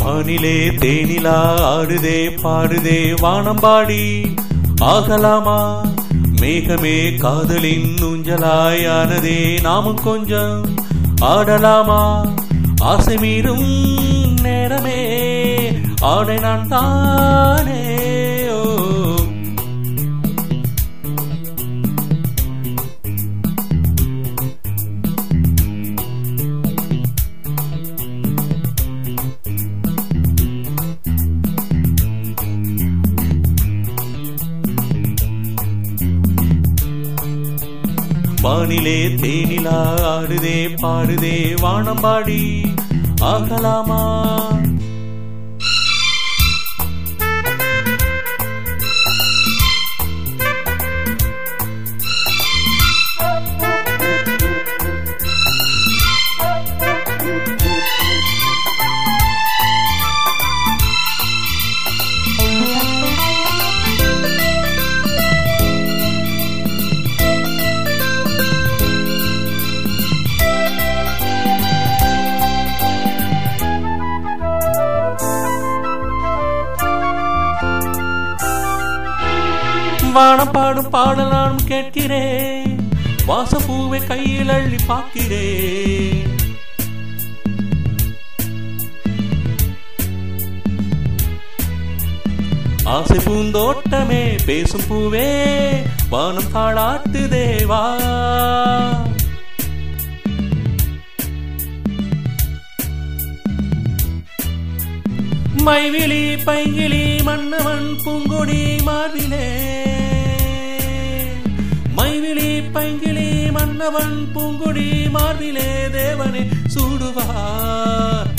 வானிலே தேனிலா ஆடுதே பாடுதே வானம்பாடி ஆகலாமா மேகமே காதலின் ஊஞ்சலாயானதே நாமும் கொஞ்சம் ஆடலாமா ஆசை மீறும் நேரமே ஆடை நான் தானே ஓ வானிலே தேனிலா ஆடுதே பாடுதே வானம்பாடி ஆகலாமா வானம் பாடும் பாடல் நானும் கேட்கிறேன் வாசப்பூவை கையில் அள்ளி பார்க்கிறேன் ஆசை பூந்தோட்டமே பேசும் பூவே வானம் தாளாட்டு தேவா மைவிழி பைங்கிளி மன்னவன் பூங்கொடி மாறிலே மைவிழி பைங்கிளி மன்னவன் பூங்குடி மார்பிலே தேவனே சூடுவார்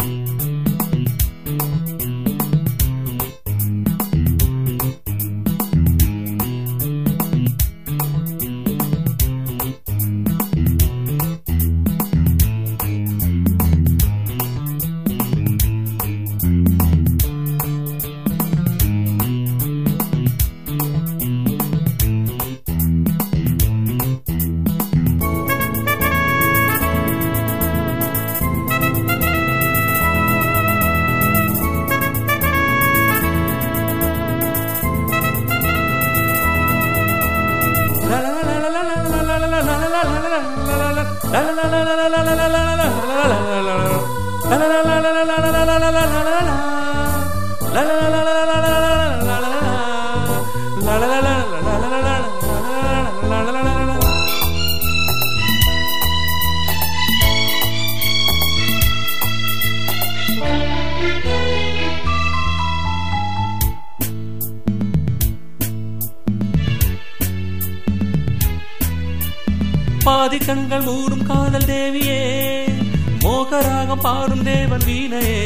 பாதி கண்கள் மூடும் காதல் தேவியே மோகராகம் பாடும் தேவன் வீணையே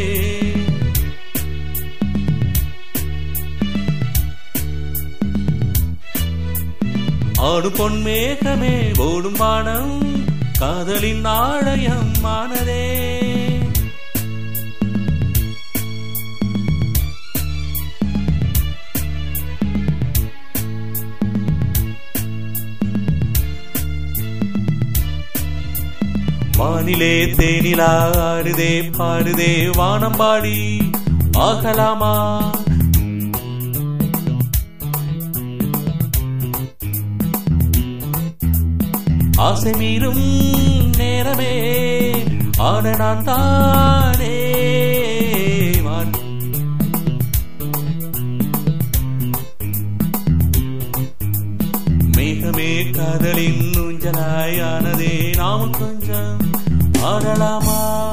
ஆடும் பொன் மேகமே ஓடும் வானம் காதலின் ஆழயம் ஆனதே வானிலே தேனிலா ஆடுதே பாடுதே வானம்பாடி ஆகலாமா ஆசை மீறும் நேரமே ஆட நான் தானே வான் மேகமே காதலின் ஊஞ்சலாயானதே நாமும் கொஞ்சம் ஆடலாமா